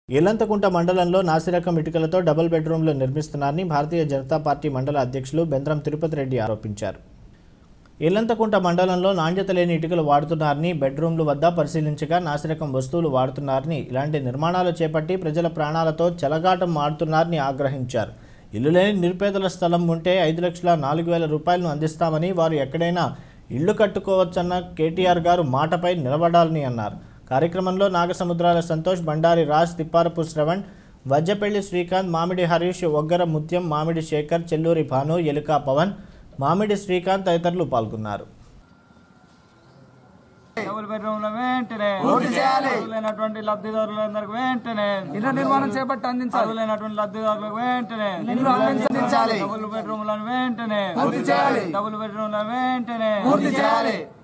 ఇల్లంతకుంట మండలంలో నాసిరకం ఇటుకలతో డబుల్ బెడ్రూమ్లు నిర్మిస్తున్నారని భారతీయ జనతా పార్టీ మండల అధ్యక్షులు బెంద్రం తిరుపతి రెడ్డి ఆరోపించారు ఇల్లంతకుంట మండలంలో నాణ్యత లేని ఇటుకలు వాడుతున్నారని బెడ్రూమ్ల వద్ద పరిశీలించగా నాసిరకం వస్తువులు వాడుతున్నారని ఇలాంటి నిర్మాణాలు చేపట్టి ప్రజల ప్రాణాలతో చెలగాటం ఆడుతున్నారని ఆగ్రహించారు ఇల్లు లేని నిరుపేదల స్థలం ఉంటే ఐదు లక్షల నాలుగు వేల రూపాయలను అందిస్తామని వారు ఎక్కడైనా ఇళ్లు కట్టుకోవచ్చన్న కేటీఆర్ గారు మాటపై నిలబడాలని అన్నారు కార్యక్రమంలో నాగసముద్రాల సంతోష్ బండారి రాజ్ తిప్పారపు శ్రవణ్ వజ్జపల్లి శ్రీకాంత్ మామిడి హరీష్ ఒగ్గర ముత్యం మామిడి శేఖర్ చెల్లూరి భాను ఎలుకా పవన్ మామిడి శ్రీకాంత్ తదితరులు పాల్గొన్నారు డబుల్ బెడ్రూమ్ లో వెంటనే లేనటువంటి లబ్ధిదారులందరికి వెంటనే ఇళ్ల నిర్మాణం చేపట్టి అందించాలి లేనటువంటి లబ్ధిదారులకు వెంటనే ఇల్లు అందించాలి డబుల్ బెడ్రూమ్ లను వెంటనే పూర్తి చేయాలి డబుల్ బెడ్రూమ్ లను వెంటనే పూర్తి చేయాలి